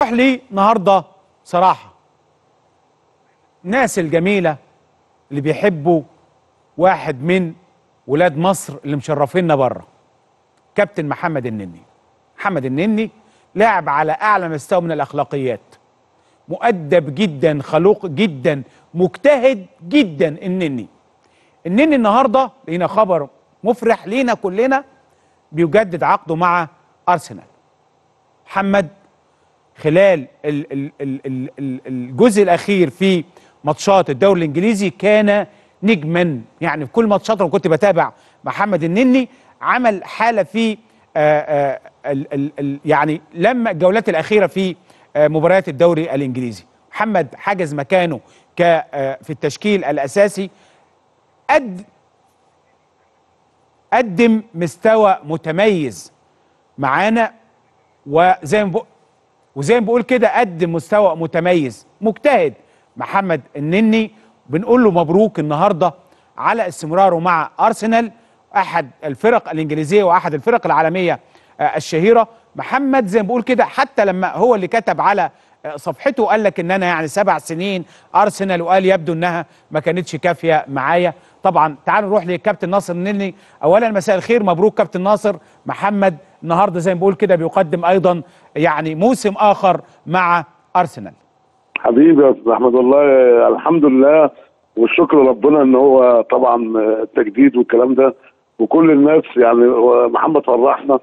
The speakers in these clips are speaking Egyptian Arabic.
نروح لي النهارده صراحه الناس الجميله اللي بيحبوا واحد من ولاد مصر اللي مشرفينا بره كابتن محمد النني محمد النني لاعب على اعلى مستوى من الاخلاقيات مؤدب جدا خلوق جدا مجتهد جدا النني النني النهارده لينا خبر مفرح لينا كلنا بيجدد عقده مع ارسنال محمد خلال ال ال ال ال ال الجزء الاخير في ماتشات الدوري الانجليزي كان نجما يعني في كل ماتشات انا كنت بتابع محمد النني عمل حاله في آآ آآ ال ال ال يعني لما الجولات الاخيره في آه، مباريات الدوري الانجليزي محمد حجز مكانه ك آه، في التشكيل الاساسي قد قدم مستوى متميز معانا وزي ما بق- وزي ما بقول كده قدم مستوى متميز مجتهد محمد النني بنقول له مبروك النهارده على استمراره مع ارسنال احد الفرق الانجليزيه واحد الفرق العالميه آه، الشهيره محمد زي ما بقول كده حتى لما هو اللي كتب على آه، صفحته قال لك ان انا يعني سبع سنين ارسنال وقال يبدو انها ما كانتش كافيه معايا طبعا تعالوا نروح لكابتن ناصر النني اولا مساء الخير مبروك كابتن ناصر محمد النهارده زي ما بقول كده بيقدم ايضا يعني موسم اخر مع ارسنال حبيبي يا استاذ احمد والله الحمد لله والشكر لربنا ان هو طبعا التجديد والكلام ده وكل الناس يعني هو محمد فرحنا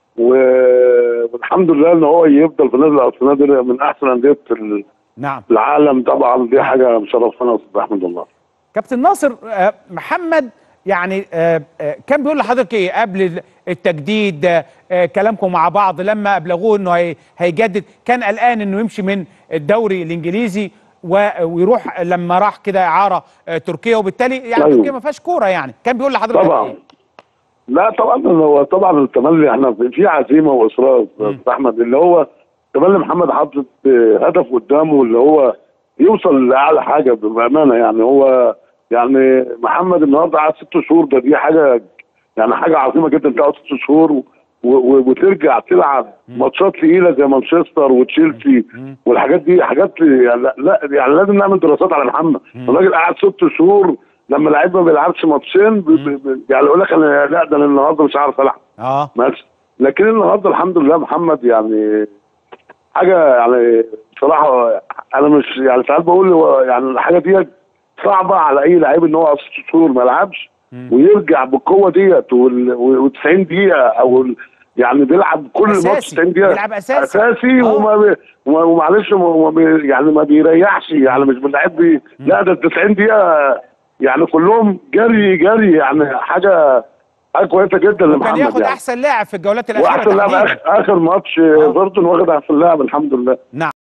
و- والحمد لله ان هو يفضل في نادي الارسنال ده من احسن انديه ال- نعم العالم طبعا دي حاجه مشرفانا يا استاذ احمد والله كابتن ناصر آه، محمد يعني آه، آه، كان بيقول لحضرتك ايه قبل التجديد آه، آه، كلامكم مع بعض لما ابلغوه انه هي- هيجدد كان قلقان انه يمشي من الدوري الانجليزي و- ويروح لما راح كده اعاره آه، تركيا وبالتالي يعني أيوه. تركيا ما فيهاش كوره يعني كان بيقول لحضرتك طبعا ايه لا طبعا هو طبعا التملي احنا في- في عزيمه واصرار يا استاذ احمد اللي هو تملي محمد حاطط هدف قدامه اللي هو يوصل لاعلى حاجه بامانه يعني هو يعني محمد النهارده قعد ست شهور ده دي حاجه يعني حاجه عظيمه جدا تقعد ست شهور و- و- وترجع تلعب ماتشات تقيله زي مانشستر وتشيلسي والحاجات دي حاجات يعني لا, لا يعني لازم نعمل دراسات على محمد الراجل قعد ست شهور لما لعيب ما بيلعبش ماتشين ب- ب- ب- يعني يقول لك انا لا ده انا النهارده مش عارف العب اه ماشي لكن النهارده الحمد لله محمد يعني حاجه يعني بصراحه انا مش يعني ساعات بقول هو يعني الحاجه دي صعبه على اي لعيب ان هو ست شهور ما يلعبش ويرجع بالقوه ديت و90 دقيقه او ال- يعني بيلعب كل ماتش أساسي. 90 دقيقه بيلعب أساسي. اساسي آه. وما بي وما- ومعلش وما- وما بي يعني ما بيريحش يعني مش باللعيب بي لا ده ال 90 دقيقه يعني كلهم جري جري يعني حاجه حاجه كويسه جدا لمحمد كان ياخد يعني. احسن لاعب في الجولات الاخيره واحسن لاعب تحديداً. اخر, آخر ماتش ايفرتون واخد احسن لاعب الحمد لله نعم